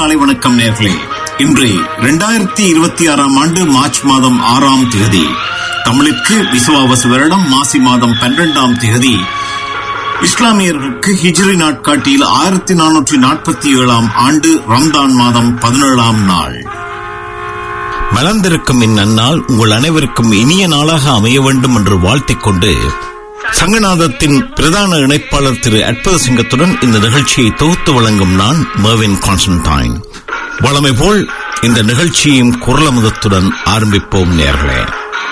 காலை வணக்கம் நேர்களே இன்று இரண்டாயிரத்தி இருபத்தி ஆறாம் ஆண்டு மார்ச் மாதம் ஆறாம் தேதி தமிழுக்கு விசுவாவசு வருடம் மாசி மாதம் பன்னிரெண்டாம் தேதி இஸ்லாமியர்களுக்கு ஹிஜ்ரி நாட்காட்டியில் ஆயிரத்தி நானூற்றி நாற்பத்தி ஏழாம் ஆண்டு ரம்தான் மாதம் பதினேழாம் நாள் மலர்ந்திருக்கும் இந்நன்னாள் உங்கள் அனைவருக்கும் இனிய நாளாக அமைய வேண்டும் என்று வாழ்த்திக் கொண்டு சங்கநாதத்தின் பிரதான இணைப்பாளர் திரு அற்புத சிங்கத்துடன் இந்த நிகழ்ச்சியை தொகுத்து வழங்கும் நான் மர்வின் கான்ஸ்டன்டைன் வளமை போல் இந்த நிகழ்ச்சியையும் குரலமுதத்துடன் ஆரம்பிப்போம் நேர்களே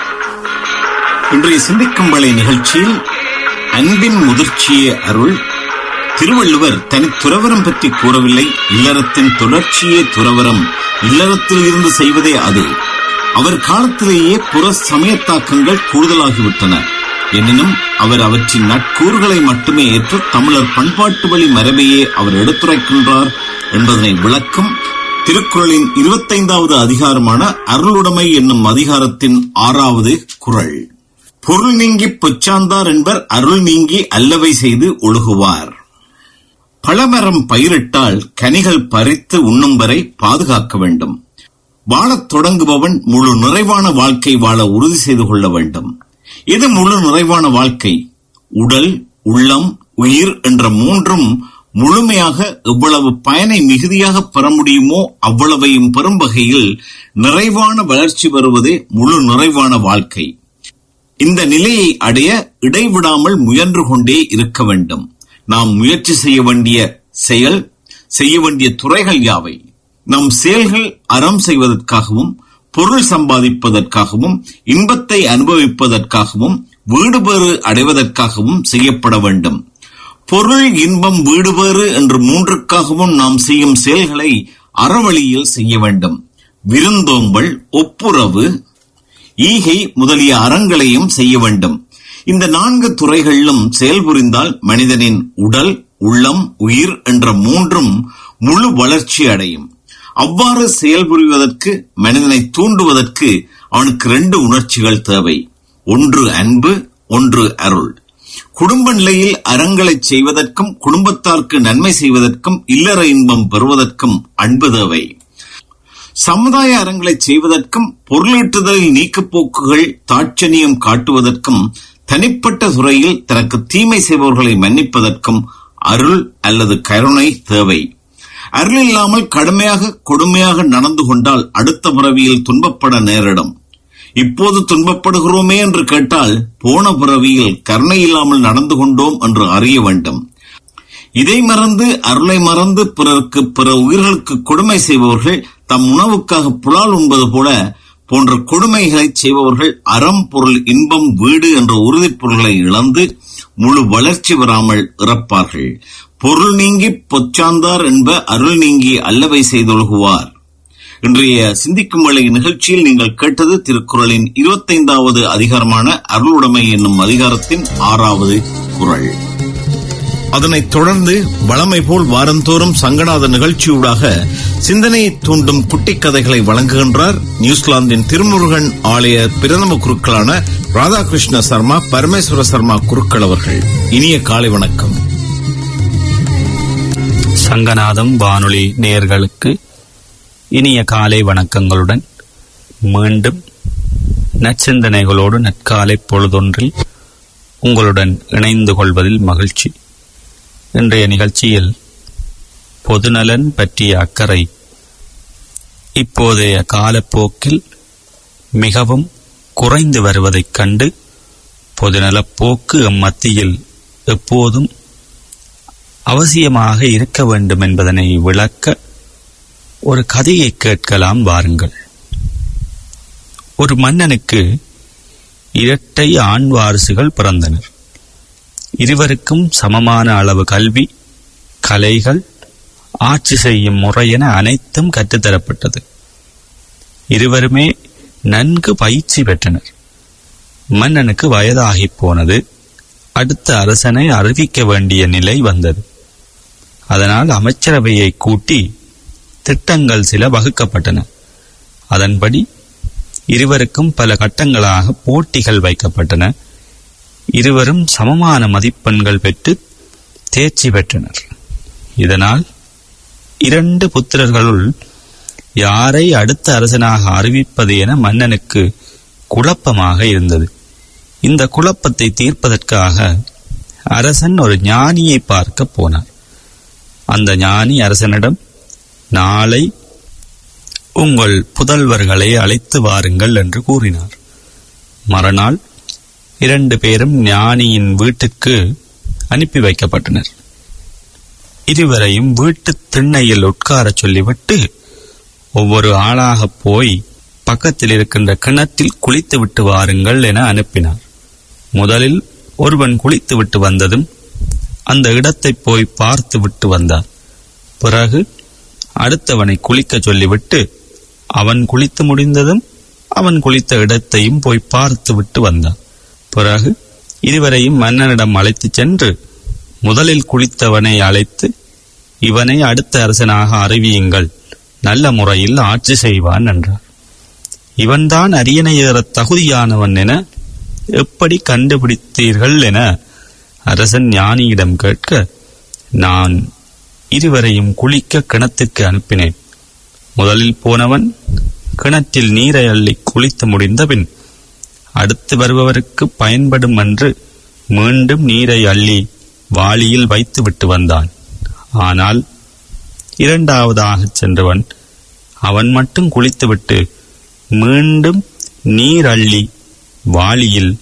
இன்றைய சிந்திக்கும் வேளை நிகழ்ச்சியில் அன்பின் முதிர்ச்சியே அருள் திருவள்ளுவர் தனி துறவரம் பற்றி கூறவில்லை இல்லறத்தின் தொடர்ச்சியே துறவரம் இல்லறத்தில் இருந்து செய்வதே அது அவர் காலத்திலேயே புற சமயத்தாக்கங்கள் கூடுதலாகிவிட்டன எனினும் அவர் அவற்றின் நட்கூறுகளை மட்டுமே ஏற்று தமிழர் பண்பாட்டு வழி மரபையே அவர் எடுத்துரைக்கின்றார் என்பதனை விளக்கும் திருக்குறளின் இருபத்தைந்தாவது அதிகாரமான அருளுடைமை என்னும் அதிகாரத்தின் ஆறாவது குறள் பொருள் நீங்கி பொச்சாந்தார் என்பர் அருள் நீங்கி அல்லவை செய்து ஒழுகுவார் பழமரம் பயிரிட்டால் கனிகள் பறித்து உண்ணும் வரை பாதுகாக்க வேண்டும் வாழத் தொடங்குபவன் முழு நிறைவான வாழ்க்கை வாழ உறுதி செய்து கொள்ள வேண்டும் இது முழு நிறைவான வாழ்க்கை உடல் உள்ளம் உயிர் என்ற மூன்றும் முழுமையாக எவ்வளவு பயனை மிகுதியாக பெற முடியுமோ அவ்வளவையும் பெறும் வகையில் நிறைவான வளர்ச்சி வருவதே முழு நிறைவான வாழ்க்கை இந்த நிலையை அடைய இடைவிடாமல் முயன்று கொண்டே இருக்க வேண்டும் நாம் முயற்சி செய்ய வேண்டிய செயல் செய்ய வேண்டிய துறைகள் யாவை நம் செயல்கள் அறம் செய்வதற்காகவும் பொருள் சம்பாதிப்பதற்காகவும் இன்பத்தை அனுபவிப்பதற்காகவும் வீடு பேறு அடைவதற்காகவும் செய்யப்பட வேண்டும் பொருள் இன்பம் வீடு பேறு என்று மூன்றுக்காகவும் நாம் செய்யும் செயல்களை அறவழியில் செய்ய வேண்டும் விருந்தோம்பல் ஒப்புரவு ஈகை முதலிய அறங்களையும் செய்ய வேண்டும் இந்த நான்கு துறைகளிலும் செயல்புரிந்தால் மனிதனின் உடல் உள்ளம் உயிர் என்ற மூன்றும் முழு வளர்ச்சி அடையும் அவ்வாறு செயல்புரிவதற்கு மனிதனை தூண்டுவதற்கு அவனுக்கு ரெண்டு உணர்ச்சிகள் தேவை ஒன்று அன்பு ஒன்று அருள் குடும்ப நிலையில் அறங்களை செய்வதற்கும் குடும்பத்தாருக்கு நன்மை செய்வதற்கும் இல்லற இன்பம் பெறுவதற்கும் அன்பு தேவை சமுதாய அறங்களை செய்வதற்கும் பொருளீட்டுதலில் நீக்கப்போக்குகள் தாட்சணியம் காட்டுவதற்கும் தனிப்பட்ட துறையில் தனக்கு தீமை செய்பவர்களை மன்னிப்பதற்கும் அருள் அல்லது கருணை தேவை அருள் இல்லாமல் கடுமையாக கொடுமையாக நடந்து கொண்டால் அடுத்த பிறவியில் துன்பப்பட நேரிடும் இப்போது துன்பப்படுகிறோமே என்று கேட்டால் போன பிறவியில் கருணை இல்லாமல் நடந்து கொண்டோம் என்று அறிய வேண்டும் இதை மறந்து அருளை மறந்து பிறருக்கு பிற உயிர்களுக்கு கொடுமை செய்பவர்கள் தம் உணவுக்காக புலால் உண்பது போல போன்ற கொடுமைகளை செய்பவர்கள் அறம் பொருள் இன்பம் வீடு என்ற உறுதிப் பொருள்களை இழந்து முழு வளர்ச்சி பெறாமல் இறப்பார்கள் பொருள் நீங்கி பொச்சாந்தார் என்ப அருள் நீங்கி அல்லவை செய்தொழுகுவார் இன்றைய சிந்திக்கும் வேளை நிகழ்ச்சியில் நீங்கள் கேட்டது திருக்குறளின் இருபத்தைந்தாவது அதிகாரமான அருளுடைமை என்னும் அதிகாரத்தின் ஆறாவது குறள் அதனைத் தொடர்ந்து வளமை போல் வாரந்தோறும் சங்கநாத நிகழ்ச்சியூடாக சிந்தனையை தூண்டும் குட்டிக் கதைகளை வழங்குகின்றார் நியூசிலாந்தின் திருமுருகன் ஆலய பிரதம குருக்களான ராதாகிருஷ்ண சர்மா பரமேஸ்வர சர்மா குருக்கள் அவர்கள் இனிய காலை வணக்கம் சங்கநாதம் வானொலி நேயர்களுக்கு இனிய காலை வணக்கங்களுடன் மீண்டும் நற்சிந்தனைகளோடு நற்காலை பொழுதொன்றில் உங்களுடன் இணைந்து கொள்வதில் மகிழ்ச்சி இன்றைய நிகழ்ச்சியில் பொதுநலன் பற்றிய அக்கறை இப்போதைய காலப்போக்கில் மிகவும் குறைந்து வருவதைக் கண்டு பொதுநலப் போக்கு எம் மத்தியில் எப்போதும் அவசியமாக இருக்க வேண்டும் என்பதனை விளக்க ஒரு கதையை கேட்கலாம் வாருங்கள் ஒரு மன்னனுக்கு இரட்டை ஆண் வாரிசுகள் பிறந்தனர் இருவருக்கும் சமமான அளவு கல்வி கலைகள் ஆட்சி செய்யும் முறை என அனைத்தும் கற்றுத்தரப்பட்டது இருவருமே நன்கு பயிற்சி பெற்றனர் மன்னனுக்கு வயதாகிப் போனது அடுத்த அரசனை அறிவிக்க வேண்டிய நிலை வந்தது அதனால் அமைச்சரவையை கூட்டி திட்டங்கள் சில வகுக்கப்பட்டன அதன்படி இருவருக்கும் பல கட்டங்களாக போட்டிகள் வைக்கப்பட்டன இருவரும் சமமான மதிப்பெண்கள் பெற்று தேர்ச்சி பெற்றனர் இதனால் இரண்டு புத்திரர்களுள் யாரை அடுத்த அரசனாக அறிவிப்பது என மன்னனுக்கு குழப்பமாக இருந்தது இந்த குழப்பத்தை தீர்ப்பதற்காக அரசன் ஒரு ஞானியை பார்க்க போனார் அந்த ஞானி அரசனிடம் நாளை உங்கள் புதல்வர்களை அழைத்து வாருங்கள் என்று கூறினார் மறுநாள் இரண்டு பேரும் ஞானியின் வீட்டுக்கு அனுப்பி வைக்கப்பட்டனர் இருவரையும் வீட்டு திண்ணையில் உட்காரச் சொல்லிவிட்டு ஒவ்வொரு ஆளாக போய் பக்கத்தில் இருக்கின்ற கிணற்றில் குளித்து விட்டு வாருங்கள் என அனுப்பினார் முதலில் ஒருவன் குளித்து விட்டு வந்ததும் அந்த இடத்தை போய் பார்த்து விட்டு வந்தார் பிறகு அடுத்தவனை குளிக்க சொல்லிவிட்டு அவன் குளித்து முடிந்ததும் அவன் குளித்த இடத்தையும் போய் பார்த்து விட்டு வந்தான் பிறகு இருவரையும் மன்னனிடம் அழைத்துச் சென்று முதலில் குளித்தவனை அழைத்து இவனை அடுத்த அரசனாக அறிவியுங்கள் நல்ல முறையில் ஆட்சி செய்வான் என்றார் இவன்தான் அரியணை ஏறத் தகுதியானவன் என எப்படி கண்டுபிடித்தீர்கள் என அரசன் ஞானியிடம் கேட்க நான் இருவரையும் குளிக்க கிணத்துக்கு அனுப்பினேன் முதலில் போனவன் கிணற்றில் நீரை அள்ளி குளித்து முடிந்தபின் அடுத்து வருபவருக்கு பயன்படும் என்று மீண்டும் நீரை அள்ளி வாளியில் வைத்து விட்டு வந்தான் ஆனால் இரண்டாவதாகச் சென்றவன் அவன் மட்டும் குளித்துவிட்டு மீண்டும் நீர் அள்ளி வாளியில்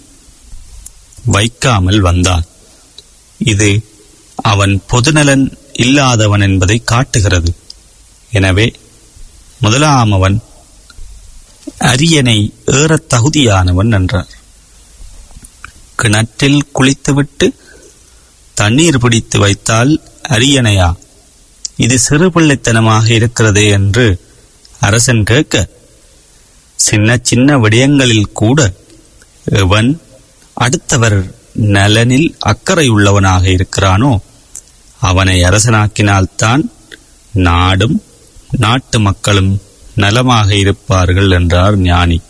வைக்காமல் வந்தான் இது அவன் பொதுநலன் இல்லாதவன் என்பதை காட்டுகிறது எனவே முதலாமவன் அரியணை ஏறத் தகுதியானவன் என்றார் கிணற்றில் குளித்துவிட்டு தண்ணீர் பிடித்து வைத்தால் அரியணையா இது சிறுபிள்ளைத்தனமாக இருக்கிறதே என்று அரசன் கேட்க சின்ன சின்ன விடயங்களில் கூட எவன் அடுத்தவர் நலனில் அக்கறையுள்ளவனாக இருக்கிறானோ அவனை அரசனாக்கினால்தான் நாடும் நாட்டு மக்களும் நலமாக இருப்பார்கள் என்றார் ஞானி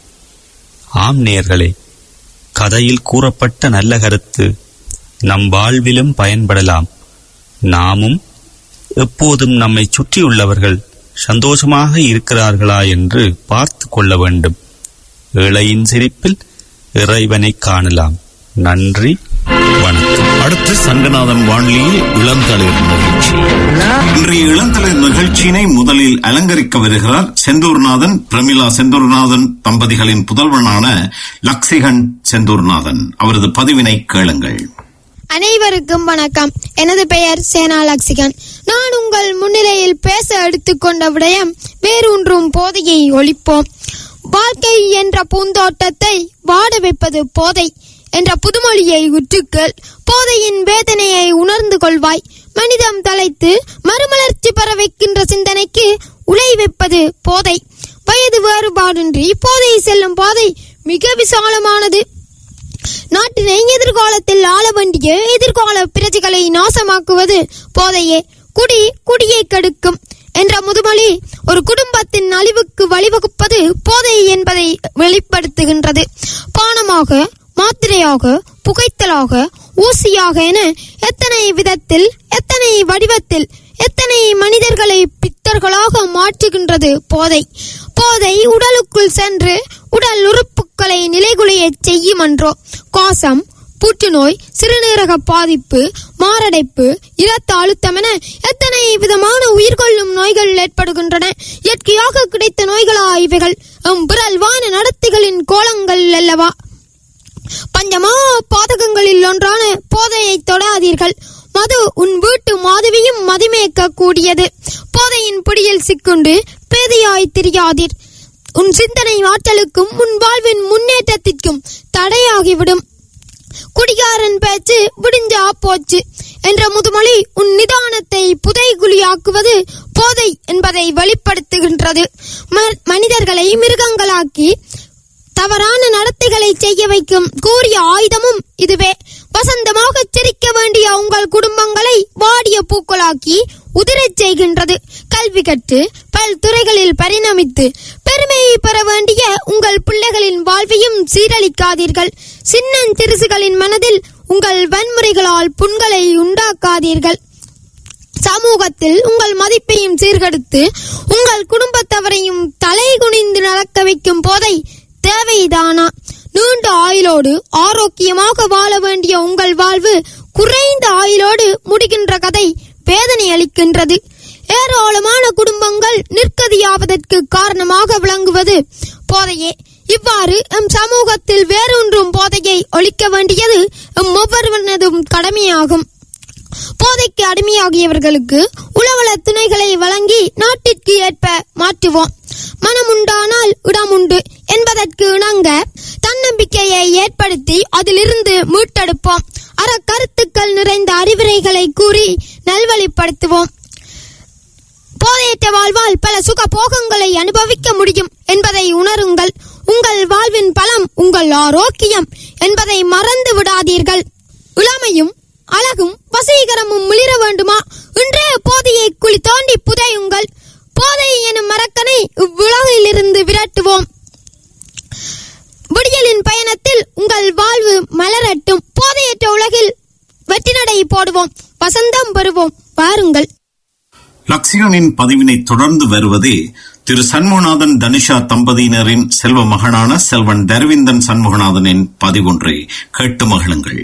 ஆம் நேர்களே கதையில் கூறப்பட்ட நல்ல கருத்து நம் வாழ்விலும் பயன்படலாம் நாமும் எப்போதும் நம்மை சுற்றியுள்ளவர்கள் சந்தோஷமாக இருக்கிறார்களா என்று பார்த்து கொள்ள வேண்டும் ஏழையின் சிரிப்பில் இறைவனை காணலாம் நன்றி வணக்கம் அடுத்து சங்கநாதன் வானொலியில் இளந்தளிர் நிகழ்ச்சி இன்றைய இளந்தளிர் நிகழ்ச்சியினை முதலில் அலங்கரிக்க வருகிறார் செந்தூர்நாதன் பிரமிளா செந்தூர்நாதன் தம்பதிகளின் புதல்வனான லக்ஷிகன் செந்தூர்நாதன் அவரது பதிவினை கேளுங்கள் அனைவருக்கும் வணக்கம் எனது பெயர் சேனா லக்ஷிகன் நான் உங்கள் முன்னிலையில் பேச எடுத்துக்கொண்ட விடயம் வேரூன்றும் போதையை ஒழிப்போம் வாழ்க்கை என்ற பூந்தோட்டத்தை வாட வைப்பது போதை என்ற புதுமொழியை உற்றுக்கள் போதையின் வேதனையை உணர்ந்து கொள்வாய் மனிதம் தலைத்து மறுமலர்ச்சி பெற வைக்கின்ற சிந்தனைக்கு உலை வைப்பது போதை வயது வேறுபாடின்றி போதை செல்லும் பாதை மிக விசாலமானது நாட்டினை எதிர்காலத்தில் ஆள வேண்டிய எதிர்கால பிரஜைகளை நாசமாக்குவது போதையே குடி குடியை கெடுக்கும் என்ற முதுமொழி ஒரு குடும்பத்தின் அழிவுக்கு வழிவகுப்பது போதை என்பதை வெளிப்படுத்துகின்றது பானமாக மாத்திரையாக புகைத்தலாக ஊசியாக என எத்தனை விதத்தில் எத்தனை வடிவத்தில் எத்தனை மனிதர்களை பித்தர்களாக மாற்றுகின்றது போதை போதை உடலுக்குள் சென்று உடல் உறுப்புகளை நிலைகுலையச் செய்யும் என்றோ காசம் புற்றுநோய் சிறுநீரக பாதிப்பு மாரடைப்பு இரத்த அழுத்தம் என எத்தனை விதமான உயிர்கொள்ளும் நோய்கள் ஏற்படுகின்றன இயற்கையாக கிடைத்த நோய்களா இவைகள் எம் பிறல்வான நடத்திகளின் கோலங்கள் அல்லவா பஞ்சமா பாதகங்களில் ஒன்றான போதையை தொடாதீர்கள் மது உன் வீட்டு மாதவியும் மதிமேக்க கூடியது போதையின் பிடியில் சிக்குண்டு பேதையாய் திரியாதீர் உன் சிந்தனை ஆற்றலுக்கும் உன் வாழ்வின் முன்னேற்றத்திற்கும் தடையாகிவிடும் குடிகாரன் பேச்சு விடிஞ்சா போச்சு என்ற முதுமொழி உன் நிதானத்தை புதைகுழியாக்குவது போதை என்பதை வெளிப்படுத்துகின்றது ம- மனிதர்களை மிருகங்களாக்கி தவறான நடத்தைகளை செய்ய வைக்கும் கூறிய ஆயுதமும் இதுவே வசந்தமாக சிரிக்க வேண்டிய உங்கள் குடும்பங்களை வாடிய பூக்களாக்கி உதிரச் செய்கின்றது கல்வி கற்று பல் துறைகளில் பரிணமித்து பெருமையை பெற வேண்டிய உங்கள் பிள்ளைகளின் வாழ்வையும் சீரழிக்காதீர்கள் சின்னஞ்சிறுசுகளின் மனதில் உங்கள் வன்முறைகளால் புண்களை உண்டாக்காதீர்கள் சமூகத்தில் உங்கள் மதிப்பையும் சீர்கெடுத்து உங்கள் குடும்பத்தவரையும் தலை குனிந்து நடக்க வைக்கும் போதை தேவைதானா நீண்ட ஆயுளோடு ஆரோக்கியமாக வாழ வேண்டிய உங்கள் வாழ்வு குறைந்த ஆயுளோடு முடிகின்ற கதை வேதனை அளிக்கின்றது ஏராளமான குடும்பங்கள் நிற்கதியாவதற்கு காரணமாக விளங்குவது போதையே இவ்வாறு எம் சமூகத்தில் வேறொன்றும் போதையை ஒழிக்க வேண்டியது எம் ஒவ்வொருவனதும் கடமையாகும் போதைக்கு அடிமையாகியவர்களுக்கு உளவள துணைகளை வழங்கி நாட்டிற்கு ஏற்ப மாற்றுவோம் மனமுண்டானால் இடமுண்டு என்பதற்கு இணங்க தன்னம்பிக்கையை ஏற்படுத்தி அதிலிருந்து மீட்டெடுப்போம் அற கருத்துக்கள் நிறைந்த அறிவுரைகளை கூறி நல்வழிப்படுத்துவோம் போதையற்ற வாழ்வால் பல சுக போகங்களை அனுபவிக்க முடியும் என்பதை உணருங்கள் உங்கள் வாழ்வின் பலம் உங்கள் ஆரோக்கியம் என்பதை மறந்து விடாதீர்கள் இளமையும் அழகும் வசீகரமும் மிளிர வேண்டுமா இன்றைய போதையை குழி தோண்டி புதையுங்கள் போதை எனும் மரக்கனை இவ்வுலகிலிருந்து விரட்டுவோம் விடியலின் பயணத்தில் உங்கள் வாழ்வு மலரட்டும் போதையற்ற உலகில் வெற்றி நடை போடுவோம் வசந்தம் பெறுவோம் வாருங்கள் லக்ஷிகனின் பதிவினை தொடர்ந்து வருவது திரு சண்முகநாதன் தனிஷா தம்பதியினரின் செல்வ மகனான செல்வன் தர்விந்தன் சண்முகநாதனின் பதிவொன்றை கேட்டு மகிழுங்கள்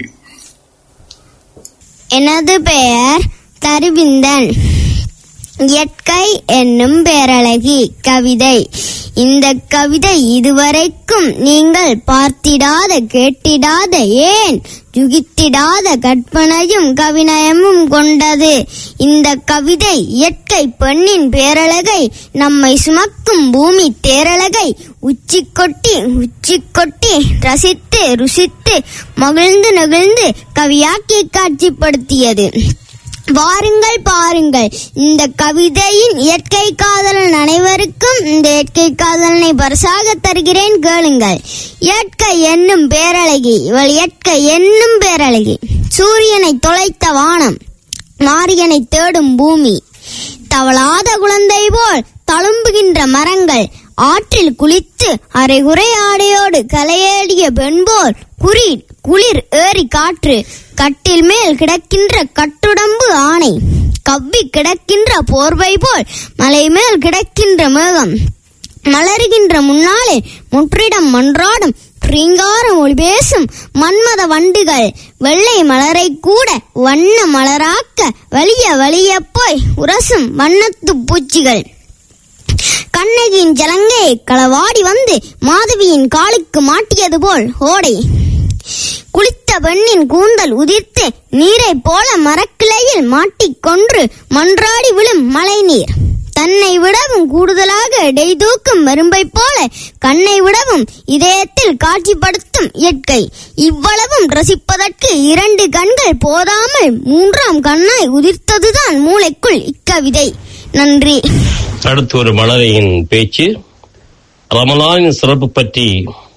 எனது பெயர் தருவிந்தன் இயற்கை என்னும் பேரழகி கவிதை இந்த கவிதை இதுவரைக்கும் நீங்கள் பார்த்திடாத கேட்டிடாத ஏன் யுகித்திடாத கற்பனையும் கவிநயமும் கொண்டது இந்த கவிதை இயற்கை பெண்ணின் பேரழகை நம்மை சுமக்கும் பூமி தேரழகை உச்சி கொட்டி உச்சி கொட்டி ரசித்து ருசித்து மகிழ்ந்து நெகிழ்ந்து கவியாக்கி காட்சிப்படுத்தியது வாருங்கள் பாருங்கள் இந்த கவிதையின் இயற்கை காதலன் அனைவருக்கும் இந்த இயற்கை காதலனை பரிசாக தருகிறேன் கேளுங்கள் இயற்கை என்னும் பேரழகி இவள் இயற்கை என்னும் பேரழகி சூரியனை தொலைத்த வானம் மாரியனை தேடும் பூமி தவளாத குழந்தை போல் தழும்புகின்ற மரங்கள் ஆற்றில் குளித்து அரைகுறை ஆடையோடு கலையேடிய பெண் போல் குறி குளிர் ஏறி காற்று கட்டில் மேல் கிடக்கின்ற கட்டுடம்பு ஆணை கவ்வி கிடக்கின்ற போர்வை போல் மலை மேல் கிடக்கின்ற மேகம் மலருகின்ற முன்னாலே முற்றிடம் மன்றாடும் ரீங்கார மொழி பேசும் மன்மத வண்டுகள் வெள்ளை மலரை கூட வண்ண மலராக்க வலிய வலிய போய் உரசும் வண்ணத்து பூச்சிகள் கண்ணகியின் ஜலங்கையை களவாடி வந்து மாதவியின் காலுக்கு மாட்டியது போல் ஓடை குளித்த பெண்ணின் கூந்தல் உதிர்த்து நீரைப் போல மரக்கிளையில் மாட்டிக்கொன்று மன்றாடி விழும் மழைநீர் தன்னை விடவும் கூடுதலாக எடை தூக்கும் மரும்பைப் போல கண்ணை விடவும் இதயத்தில் காட்சிப்படுத்தும் இயற்கை இவ்வளவும் ரசிப்பதற்கு இரண்டு கண்கள் போதாமல் மூன்றாம் கண்ணாய் உதிர்த்ததுதான் மூளைக்குள் இக்கவிதை நன்றி அடுத்து ஒரு மலரையின் பேச்சு ரமலானின் சிறப்பு பற்றி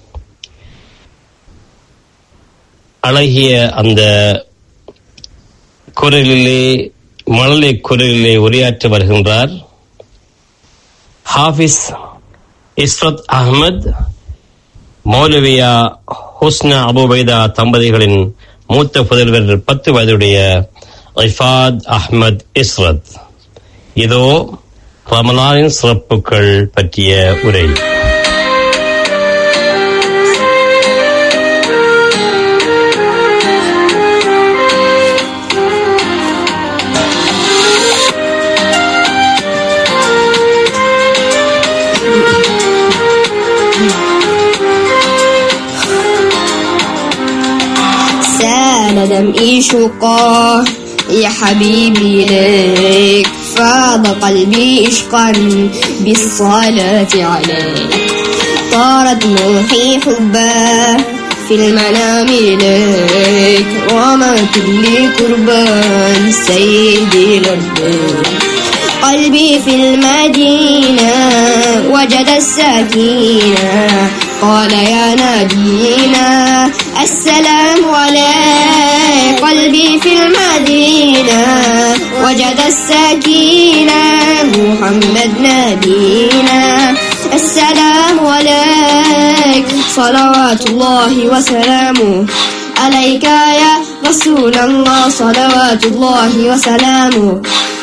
அழகிய அந்த குரலிலே மழலை குரலிலே உரையாற்றி வருகின்றார் ஹாஃபிஸ் இஸ்ரத் அகமது மௌலவியா ஹுஸ்னா அபுபைதா தம்பதிகளின் மூத்த புதல்வர் பத்து வயதுடைய இஃபாத் அஹ்மத் இஸ்ரத் இதோ ரமலானின் சிறப்புகள் பற்றிய உரை سال دمعي شقاه يا حبيبي ليك فاض قلبي إشقا بالصلاة عليك طارت روحي حبا في المنام إليك وما كل قربان سيدي لبيك قلبي في المدينة وجد السكينة قال يا نبينا السلام عليك قلبي في المدينة وجد السكينة محمد نبينا السلام عليك صلوات الله وسلامه عليك يا رسول الله صلوات الله وسلامه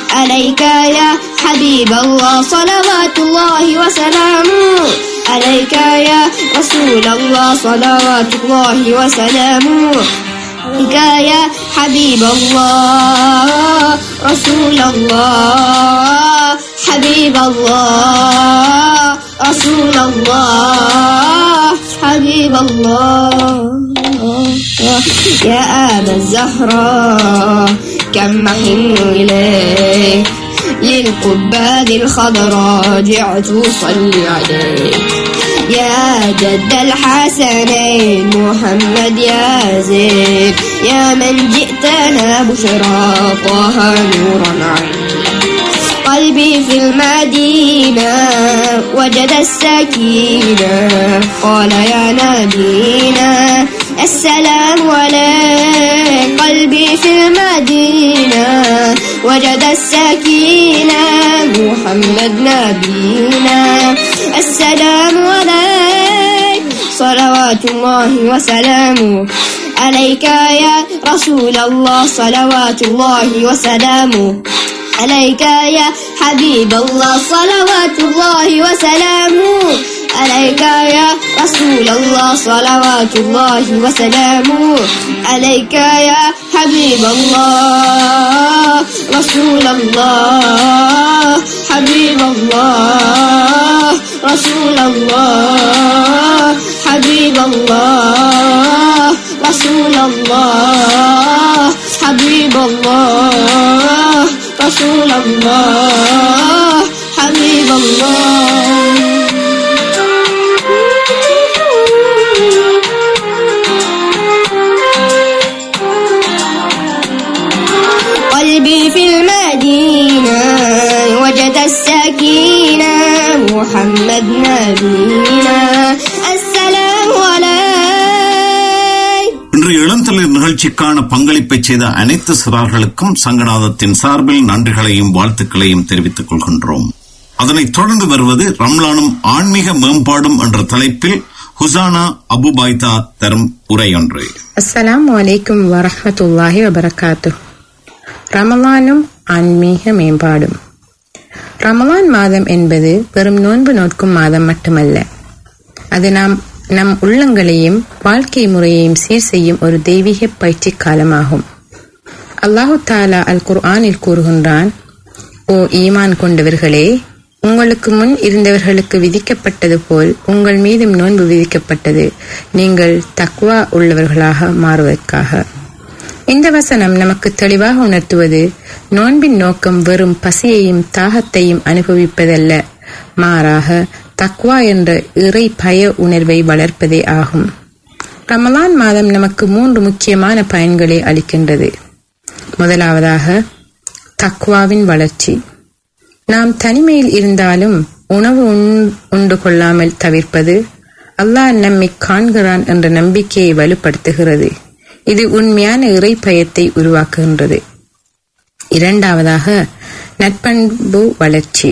عليك يا حبيب الله صلوات الله وسلامه عليك يا رسول الله صلوات الله وسلامه عليك يا حبيب الله رسول الله حبيب الله رسول الله حبيب الله يا أبا الزهراء كم محن إليك للقباد الخضراء جعت أصلي عليك يا جد الحسنين محمد يا زين يا من جئتنا بشرى طه نورا عين قلبي في المدينة وجد السكينة قال يا نبينا السلام عليك قلبي في المدينة وجد السكينة محمد نبينا السلام عليك صلوات الله وسلامه عليك يا رسول الله صلوات الله وسلامه عليك يا حبيب الله صلوات الله وسلامه عليك يا رسول الله صلوات الله وسلامه عليك يا حبيب الله رسول الله حبيب الله رسول الله حبيب الله رسول الله حبيب الله رسول الله حبيب الله قلبي في المدينة وجد السكينة محمد نبينا السلام عليك இன்று இளந்தளிர் நிகழ்ச்சிக்கான பங்களிப்பை செய்த அனைத்து சிறார்களுக்கும் சங்கநாதத்தின் சார்பில் நன்றிகளையும் வாழ்த்துக்களையும் தெரிவித்துக் கொள்கின்றோம் அதனைத் தொடர்ந்து வருவது ரம்லானும் ஆன்மீக மேம்பாடும் என்ற தலைப்பில் ஹுசானா அபுபாய்தா தரும் உரையொன்று அஸ்ஸலாமு அலைக்கும் வரஹ்மத்துல்லாஹி வபரகாத்து ரமலானும் ஆன்மீக மேம்பாடும் ரமலான் மாதம் என்பது வெறும் நோன்பு நோட்கும் மாதம் மட்டுமல்ல அது நாம் நம் உள்ளங்களையும் வாழ்க்கை முறையையும் சீர் செய்யும் ஒரு தெய்வீக பயிற்சி காலமாகும் அல்லாஹு தாலா அல் குர்ஆனில் கூறுகின்றான் ஓ ஈமான் கொண்டவர்களே உங்களுக்கு முன் இருந்தவர்களுக்கு விதிக்கப்பட்டது போல் உங்கள் மீதும் நோன்பு விதிக்கப்பட்டது நீங்கள் தக்வா உள்ளவர்களாக மாறுவதற்காக இந்த வசனம் நமக்கு தெளிவாக உணர்த்துவது நோன்பின் நோக்கம் வெறும் பசியையும் தாகத்தையும் அனுபவிப்பதல்ல மாறாக தக்வா என்ற இறை பய உணர்வை வளர்ப்பதே ஆகும் ரமலான் மாதம் நமக்கு மூன்று முக்கியமான பயன்களை அளிக்கின்றது முதலாவதாக தக்வாவின் வளர்ச்சி நாம் தனிமையில் இருந்தாலும் உணவு உண்- உண்டு கொள்ளாமல் தவிர்ப்பது அல்லாஹ் நம்மை காண்கிறான் என்ற நம்பிக்கையை வலுப்படுத்துகிறது இது உண்மையான இறை பயத்தை உருவாக்குகின்றது இரண்டாவதாக நட்பண்பு வளர்ச்சி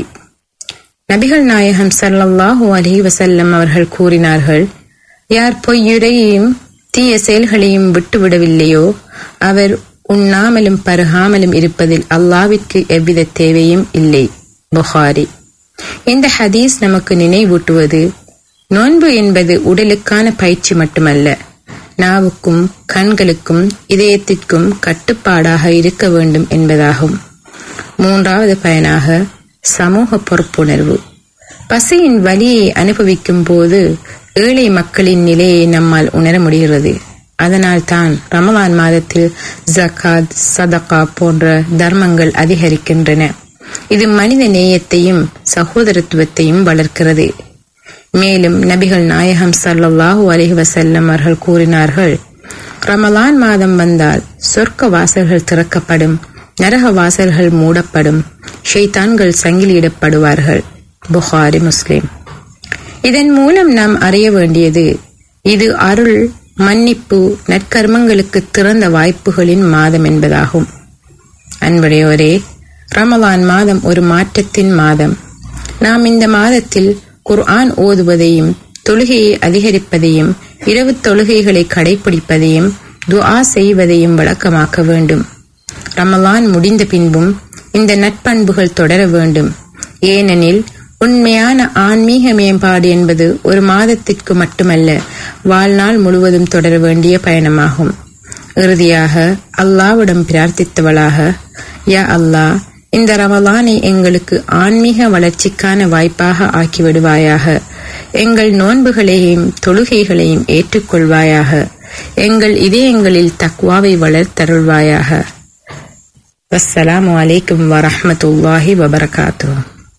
நபிகள் நாயகம் ஸல்லல்லாஹு அலைஹி வஸல்லம் அவர்கள் கூறினார்கள் யார் பொய்யுரையையும் தீய செயல்களையும் விட்டுவிடவில்லையோ அவர் உண்ணாமலும் பருகாமலும் இருப்பதில் அல்லாவிற்கு எவ்வித தேவையும் இல்லை புகாரி இந்த ஹதீஸ் நமக்கு நினைவூட்டுவது நோன்பு என்பது உடலுக்கான பயிற்சி மட்டுமல்ல நாவுக்கும் கண்களுக்கும் இதயத்திற்கும் கட்டுப்பாடாக இருக்க வேண்டும் என்பதாகும் மூன்றாவது பயனாக சமூக பொறுப்புணர்வு பசியின் வலியை அனுபவிக்கும் போது ஏழை மக்களின் நிலையை நம்மால் உணர முடிகிறது அதனால் தான் ரமலான் மாதத்தில் ஜகாத் சதகா போன்ற தர்மங்கள் அதிகரிக்கின்றன இது மனித நேயத்தையும் சகோதரத்துவத்தையும் வளர்க்கிறது மேலும் நபிகள் நாயகம் ஸல்லல்லாஹு அலைஹி வஸல்லம் அவர்கள் கூறினார்கள் ரமலான் மாதம் வந்தால் சொர்க்க வாசல்கள் திறக்கப்படும் நரக வாசல்கள் மூடப்படும் ஷைத்தான்கள் சங்கிலியிடப்படுவார்கள் புகாரி முஸ்லிம் இதன் மூலம் நாம் அறிய வேண்டியது இது அருள் மன்னிப்பு நற்கர்மங்களுக்கு திறந்த வாய்ப்புகளின் மாதம் என்பதாகும் அன்புடையோரே ரமலான் மாதம் ஒரு மாற்றத்தின் மாதம் நாம் இந்த மாதத்தில் குர்ஆன் ஓதுவதையும் தொழுகையை அதிகரிப்பதையும் இரவு தொழுகைகளை கடைபிடிப்பதையும் துஆ செய்வதையும் வழக்கமாக்க வேண்டும் ரமலான் முடிந்த பின்பும் இந்த நட்பண்புகள் தொடர வேண்டும் ஏனெனில் உண்மையான ஆன்மீக மேம்பாடு என்பது ஒரு மாதத்திற்கு மட்டுமல்ல வாழ்நாள் முழுவதும் தொடர வேண்டிய பயணமாகும் இறுதியாக அல்லாவிடம் பிரார்த்தித்தவளாக யா அல்லாஹ் இந்த ரமலானை எங்களுக்கு ஆன்மீக வளர்ச்சிக்கான வாய்ப்பாக ஆக்கிவிடுவாயாக எங்கள் நோன்புகளையும் தொழுகைகளையும் ஏற்றுக்கொள்வாயாக எங்கள் இதயங்களில் தக்வாவை வளர்த்தருள்வாயாக வஸ்ஸலாமு அலைக்கும் வரஹ்மத்துல்லாஹி வபரகாத்துஹு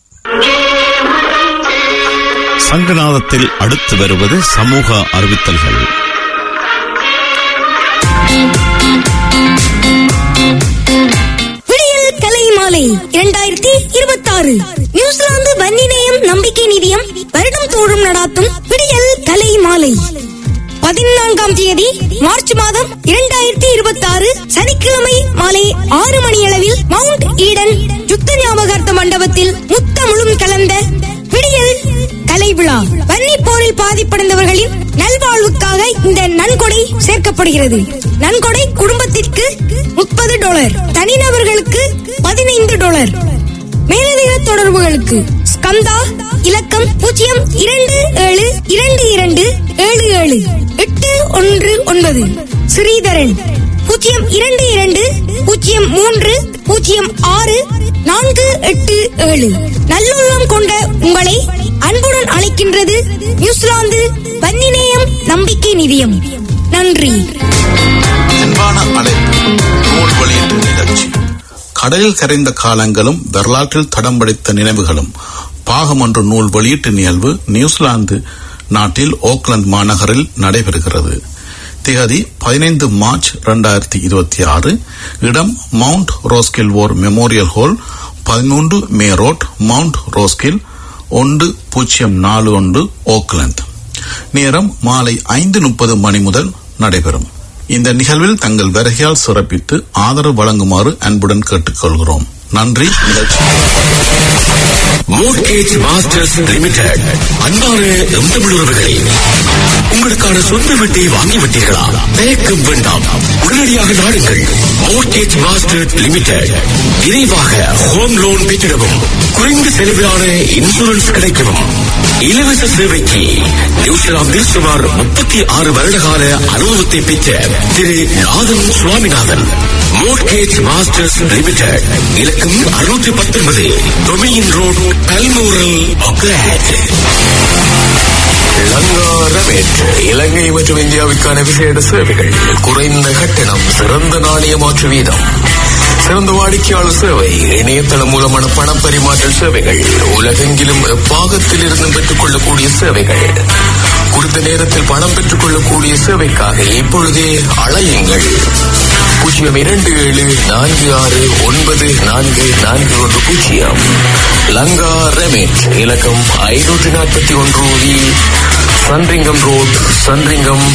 சங்கநாதத்தில் அடுத்து வருவது சமூக அறிவித்தல்கள் விடியல் கலை மாலை இரண்டாயிரத்தி இருபத்தி ஆறு நியூசிலாந்து வன்னிநேயம் நம்பிக்கை நிதியம் வருடம் தோறும் நடாத்தும் விடியல் கலை மாலை பதினான்காம் தேதி மார்ச் மாதம் இரண்டாயிரத்தி இருபத்தி ஆறு சனிக்கிழமை மாலை ஆறு மணியளவில் மவுண்ட் ஈடன் யுத்த ஞாபகார்த்த மண்டபத்தில் முத்தமுழும் கலந்த விடியல் கலை விழா வன்னி போரில் பாதிப்படைந்தவர்களின் நல்வாழ்வுக்காக இந்த நன்கொடை சேர்க்கப்படுகிறது நன்கொடை குடும்பத்திற்கு முப்பது டாலர் தனிநபர்களுக்கு பதினைந்து டாலர் மேலதிக தொடர்புகளுக்கு ஸ்கந்தா இலக்கம் பூஜ்ஜியம் இரண்டு ஏழு இரண்டு இரண்டு ஏழு ஏழு எட்டு ஒன்று ஒன்பது ஸ்ரீதரன் பூஜ்ஜியம் இரண்டு இரண்டு பூஜ்ஜியம் மூன்று பூஜ்ஜியம் ஆறு நான்கு எட்டு ஏழு நல்லுள்ளம் கொண்ட உங்களை அன்புடன் அழைக்கின்றது நியூசிலாந்து வன்னிநேயம் நம்பிக்கை நிதியம் நன்றி அன்பான அழைப்பு நூல் வெளியீட்டு நிகழ்ச்சி கடலில் கரைந்த காலங்களும் வரலாற்றில் தடம் படித்த நினைவுகளும் பாகம் ஒன்று நூல் வெளியீட்டு நிகழ்வு நியூசிலாந்து நாட்டில் ஓக்லாந்து மாநகரில் நடைபெறுகிறது திகதி பதினைந்து மார்ச் இரண்டாயிரத்தி இருபத்தி ஆறு இடம் Mount Roskill war memorial hall பதினொன்று மே ரோட் மவுண்ட் ரோஸ்கில் ஒன்று பூஜ்ஜியம் நாலு ஒன்று ஓக்லாந்து நேரம் மாலை ஐந்து முப்பது மணி முதல் நடைபெறும் இந்த நிகழ்வில் தங்கள் வருகையால் சிறப்பித்து ஆதரவு வழங்குமாறு அன்புடன் கேட்டுக்கொள்கிறோம் நன்றி நிகழ்ச்சி மோர்கேஜ் மாஸ்டர்ஸ் லிமிடெட் அன்பான எந்தமிழுறவுகளே உங்களுக்கான சொந்த வீட்டை வாங்கி விட்டீர்களா தயக்கம் வேண்டாம் உடனடியாக நாடுங்கள் மோர்கேஜ் மாஸ்டர் லிமிடெட் விரைவாக ஹோம் லோன் பெற்றிடவும் குறைந்த செலவிலான இன்சூரன்ஸ் கிடைக்கவும் இலவச சேவைக்கு நியூசிலாந்தில் சுமார் முப்பத்தி ஆறு வருடகால அனுபவத்தை பெற்ற Thiru Nathan Swaminathan mortgage masters limited இலக்கம் அறுநூற்றி பத்தொன்பது டொமியின் ரோட் பல்மூரல் ஒக்லாட் லங்காரமேற்று இலங்கை மற்றும் இந்தியாவுக்கான விசேட சேவைகள் குறைந்த கட்டணம் சிறந்த நாணய மாற்று வீதம் சிறந்த வாடிக்கையாளர் சேவை இணையதளம் மூலமான பண பரிமாற்ற சேவைகள் உலகெங்கிலும் எப்பாகத்தில் இருந்து பெற்றுக் கொள்ளக்கூடிய சேவைகள் குறித்த நேரத்தில் பணம் பெற்றுக் கொள்ளக்கூடிய சேவைக்காக இப்பொழுதே அழையுங்கள் பூஜ்ஜியம் இரண்டு ஏழு நான்கு ஆறு ஒன்பது நான்கு நான்கு ஒன்று பூஜ்ஜியம் லங்கா ரெமேட் இலக்கம் ஐநூற்றி நாற்பத்தி ஒன்று V Sandringham road Sandringham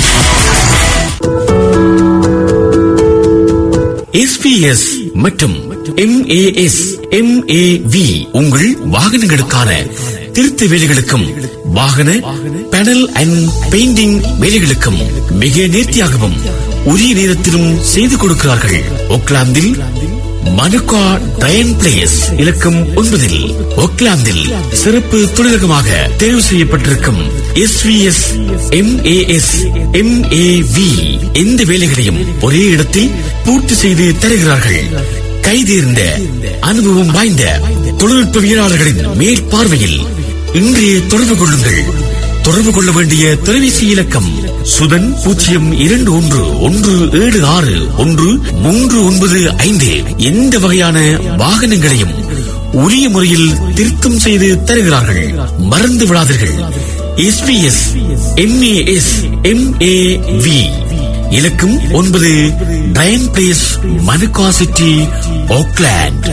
S P S மற்றும் எம்ஏஎஸ் எம்ஏவி உங்கள் வாகனங்களுக்கான திருத்த வேலைகளுக்கும் வாகன பேனல் அண்ட் பெயிண்டிங் வேலைகளுக்கும் மிக நேர்த்தியாகவும் உரிய நேரத்திலும் செய்து கொடுக்கிறார்கள் ஒக்லாந்தில் மனுகா டயன் பிளேஸ் இலக்கம் ஒன்பதில் ஒக்லாந்தில் சிறப்பு தொழிலகமாக தேர்வு செய்யப்பட்டிருக்கும் எஸ்விஎஸ் எம்ஏஎஸ் எம்ஏவி எந்த வேலைகளையும் ஒரே இடத்தில் பூர்த்தி செய்து தருகிறார்கள் கைதேர்ந்த அனுபவம் வாய்ந்த தொழில்நுட்பவியலாளர்களின் மேற்பார்வையில் இன்றைய தொடர்பு கொள்ளுங்கள் தொடர்பு கொள்ள வேண்டிய தொலைபேசி இலக்கம் சுதன் பூஜ்ஜியம் இரண்டு ஒன்று ஒன்று ஏழு ஆறு ஒன்று மூன்று ஒன்பது ஐந்து எந்த வகையான வாகனங்களையும் உரிய முறையில் திருத்தம் செய்து தருகிறார்கள் மறந்து விடாதீர்கள் எஸ்பிஎஸ் எம்ஏஎஸ் எம்ஏவி இலக்கம் ஒன்பது Diane place Manukau city Auckland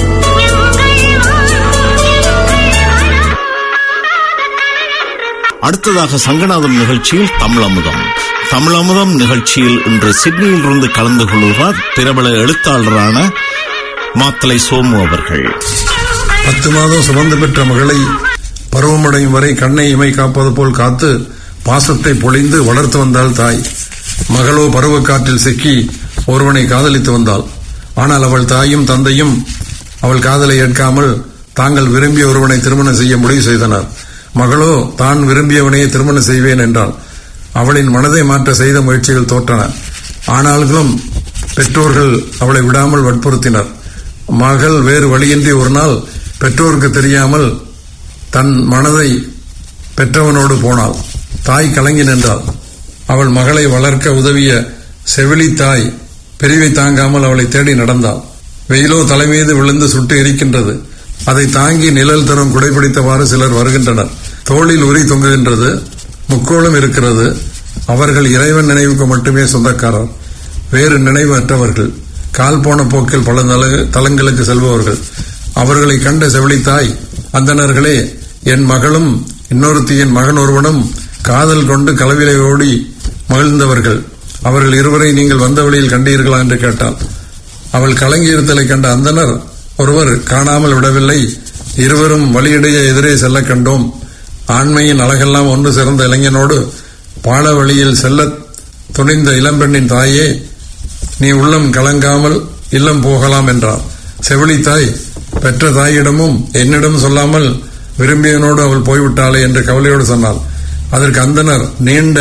அடுத்ததாக சங்கநாதம் நிகழ்ச்சியில் தமிழமுதம் தமிழமுதம் நிகழ்ச்சியில் இன்று சிட்னியிலிருந்து கலந்து கொள்கிறார் பிரபல எழுத்தாளரான மாத்தலை சோமு அவர்கள் பத்து மாதம் சுமந்து பெற்ற மகளை பருவமடையும் வரை கண்ணை இமை காப்பது போல் காத்து பாசத்தை பொழிந்து வளர்த்து வந்தாள் தாய் மகளோ பருவக்காற்றில் சிக்கி ஒருவனை காதலித்து வந்தாள் ஆனால் அவள் தாயும் தந்தையும் அவள் காதலை ஏற்காமல் தாங்கள் விரும்பிய ஒருவனை திருமணம் செய்ய முடிவு செய்தனர் மகளோ தான் விரும்பியவனையே திருமணம் செய்வேன் என்றாள் அவளின் மனதை மாற்ற செய்த முயற்சிகள் தோற்றன ஆனாலும் பெற்றோர்கள் அவளை விடாமல் வற்புறுத்தினர் மகள் வேறு வழியின்றி ஒரு நாள் பெற்றோருக்கு தெரியாமல் தன் மனதை பெற்றவனோடு போனாள் தாய் கலங்கி நின்றாள் அவள் மகளை வளர்க்க உதவிய செவிலி தாய் பிரிவை தாங்காமல் அவளை தேடி நடந்தாள் வெயிலோ தலைமீது விழுந்து சுட்டு எரிக்கின்றது அதை தாங்கி நிழல் தரும் குடைபிடித்தவாறு சிலர் வருகின்றனர் தோளில் உரி தொங்குகின்றது முக்கோளும் இருக்கிறது அவர்கள் இறைவன் நினைவுக்கு மட்டுமே சொந்தக்காரர் வேறு நினைவு அற்றவர்கள் கால் போன போக்கில் பல தல- தலங்களுக்கு செல்பவர்கள் அவர்களை கண்ட செவிலித்தாய் அந்தணர்களே என் மகளும் இன்னொருத்தியின் மகன் ஒருவனும் காதல் கொண்டு கலவிலை ஓடி மகிழ்ந்தவர்கள் அவர்கள் இருவரை நீங்கள் வந்த வழியில் கண்டீர்களா என்று கேட்டாள் அவள் கலங்கியிருத்தலை கண்ட அந்தனர் ஒருவர் காணாமல் விடவில்லை இருவரும் வழியிடையே எதிரே செல்ல கண்டோம் ஆண்மையின் அழகெல்லாம் ஒன்று சிறந்த இளைஞனோடு பால வழியில் செல்ல துணிந்த இளம்பெண்ணின் தாயே நீ உள்ளம் கலங்காமல் இல்லம் போகலாம் என்றார் செவிலி தாய் பெற்ற தாயிடமும் என்னிடம் சொல்லாமல் விரும்பியவனோடு அவள் போய்விட்டாளே என்று கவலையோடு சொன்னாள் அதற்கு அந்தனர் நீண்ட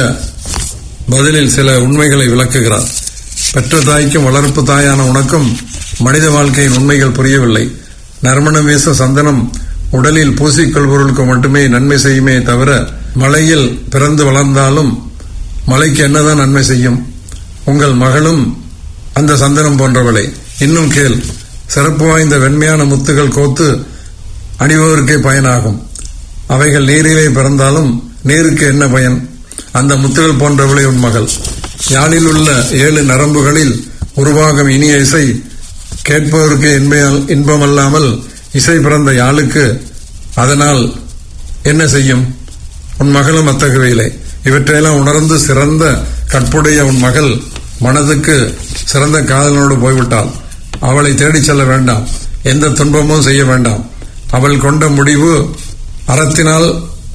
பதிலில் சில உண்மைகளை விளக்குகிறார் பெற்ற தாய்க்கும் வளர்ப்பு தாயான உனக்கும் மனித வாழ்க்கையின் உண்மைகள் புரியவில்லை நறுமணம் வீச சந்தனம் உடலில் பூசிக்கொள்பவர்களுக்கு மட்டுமே நன்மை செய்யுமே தவிர மலையில் பிறந்து வளர்ந்தாலும் மலைக்கு என்னதான் நன்மை செய்யும் உங்கள் மகளும் அந்த சந்தனம் போன்றவளை இன்னும் கேள் சிறப்பு வாய்ந்த வெண்மையான முத்துகள் கோத்து அணிபவருக்கே பயனாகும் அவைகள் நீரிலே பிறந்தாலும் நீருக்கு என்ன பயன் அந்த முத்துகள் போன்றவளை உன் மகள் யாழில் உள்ள ஏழு நரம்புகளில் உருவாகும் இனிய இசை கேட்பவருக்கு இன்ப- இன்பமல்லாமல் இசை பிறந்த யாழுக்கு அதனால் என்ன செய்யும் உன் மகளும் அத்தகையவில்லை இவற்றையெல்லாம் உணர்ந்து சிறந்த கற்புடைய உன் மகள் மனதுக்கு சிறந்த காதலனோடு போய்விட்டாள் அவளை தேடிச் செல்ல வேண்டாம் எந்த துன்பமும் செய்ய வேண்டாம் அவள் கொண்ட முடிவு அறத்தினால்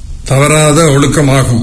தவறாத ஒழுக்கமாகும்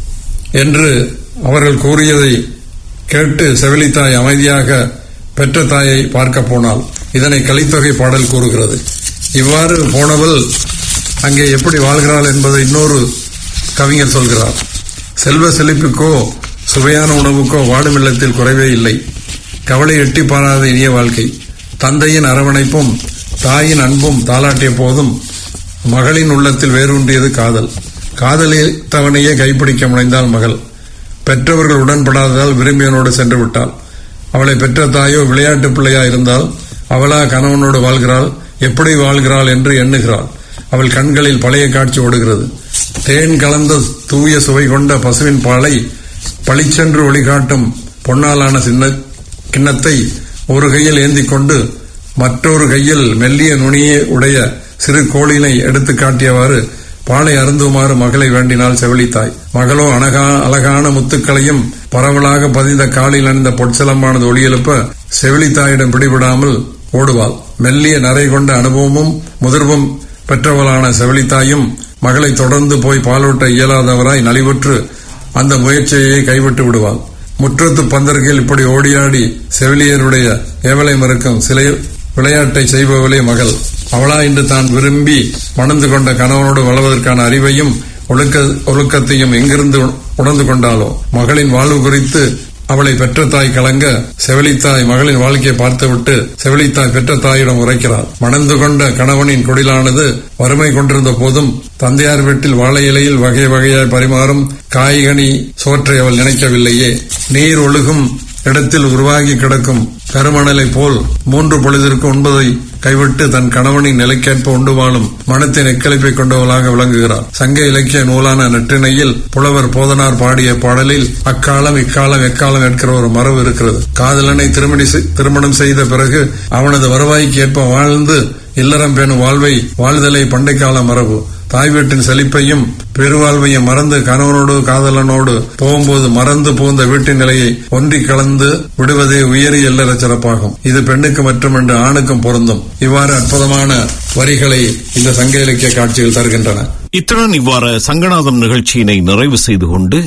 என்று அவர்கள் கூறியதை கேட்டு செவிலித்தாய் அமைதியாக பெற்ற தாயை பார்க்க போனாள் இதனை கலித்தொகை பாடல் கூறுகிறது இவ்வாறு போனவள் அங்கே எப்படி வாழ்கிறாள் என்பதை இன்னொரு கவிஞர் சொல்கிறார் செல்வ செழிப்புக்கோ சுவையான உணவுக்கோ வாடும் இல்லத்தில் குறைவே இல்லை கவலை எட்டி பாராத இனிய வாழ்க்கை தந்தையின் அரவணைப்பும் தாயின் அன்பும் தாளாட்டிய போதும் மகளின் உள்ளத்தில் வேரூன்றியது காதல் காதலித்தவனையே கைப்பிடிக்க முனைந்தாள் மகள் பெற்றவர்கள் உடன்படாததால் விரும்பியவனோடு சென்று விட்டாள் அவளை பெற்ற தாயோ விளையாட்டு பிள்ளையா இருந்தால் அவளா கணவனோடு வாழ்கிறாள் எப்படி வாழ்கிறாள் என்று எண்ணுகிறாள் அவள் கண்களில் பழைய காட்சி ஓடுகிறது தேன் கலந்த தூய சுவை கொண்ட பசுவின் பாலை பளிச்சென்று ஒளிகாட்டும் பொன்னாலான சின்ன கிண்ணத்தை ஒரு கையில் ஏந்திக் கொண்டு மற்றொரு கையில் மெல்லிய நுனியே உடைய சிறு கோழினை எடுத்து காட்டியவாறு பாலை அருந்துமாறு மகளை வேண்டினாள் செவிலித்தாய் மகளோ அழகா அழகான முத்துக்களையும் பரவலாக பதிந்த காலில் அணிந்த பொற்சிலம்பானது ஒளியெழுப்ப செவிலித்தாயிடம் பிடிபடாமல் ஓடுவாள் மெல்லிய நரை கொண்ட அனுபவமும் முதிர்வும் பெற்றவளான செவிலித்தாயும் மகளை தொடர்ந்து போய் பாலூட்ட இயலாதவராய் நலிவுற்று அந்த முயற்சியை கைவிட்டு விடுவாள் முற்றத்து பந்தர்கள் இப்படி ஓடியாடி செவிலியருடைய ஏவலை மறுக்கும் சிலை விளையாட்டை செய்பவளே மகள் அவளா இன்று தான் விரும்பி மணந்து கொண்ட கணவனோடு வளர்வதற்கான அறிவையும் ஒழுக்க ஒழுக்கத்தையும் எங்கிருந்து உணர்ந்து கொண்டாலோ மகளின் வாழ்வு குறித்து அவளை பெற்ற தாய் கலங்க செவிலித்தாய் மகளின் வாழ்க்கையை பார்த்துவிட்டு செவிலித்தாய் பெற்ற தாயிடம் உரைக்கிறாள் மணந்து கொண்ட கணவனின் குடிலானது வறுமை கொண்டிருந்த போதும் தந்தையார் வீட்டில் வாழை இலையில் வகை வகையாய் பரிமாறும் காய்கனி சோற்றை அவள் நினைக்கவில்லையே நீர் ஒழுகும் இடத்தில் உருவாகி கிடக்கும் கருமணலை போல் மூன்று பொழுதிற்கு உண்பதை கைவிட்டு தன் கணவனின் நிலைக்கேற்ப உண்டு வாழும் மனத்தின் எக்களிப்பை கொண்டவளாக விளங்குகிறார் சங்க இலக்கிய நூலான நெற்றினையில் புலவர் போதனார் பாடிய பாடலில் அக்காலம் இக்காலம் எக்காலம் என்கிற ஒரு மரபு இருக்கிறது காதலனை திருமணி செய்- திருமணம் செய்த பிறகு அவனது வருவாய்க்கு ஏற்ப வாழ்ந்து இல்லறம் பேணும் வாழ்வை வாழ்தலை பண்டைக்கால மரபு தாய் வீட்டின் செழிப்பையும் பெருவாழ்வையும் மறந்து கணவனோடு காதலனோடு போகும்போது மறந்து புகுந்த வீட்டின் நிலையை ஒன்றி கலந்து விடுவதே உயரிய இல்லற சிறப்பாகும் இது பெண்ணுக்கு மட்டுமன்று ஆணுக்கும் பொருந்தும் இவ்வாறு அற்புதமான வரிகளை இந்த சங்க இலக்கிய காட்சிகள் தருகின்றன இத்துடன் இவ்வாறு சங்கநாதம் நிகழ்ச்சியினை நிறைவு செய்து கொண்டு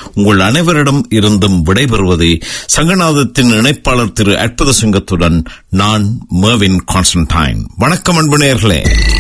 உங்கள் அனைவரிடம் இருந்தும் விடைபெறுவது சங்கநாதத்தின் இணைப்பாளர் திரு அற்புத சிங்கத்துடன் நான் மேவின் கான்ஸ்டன்டைன் வணக்கம் அன்பு நேயர்களே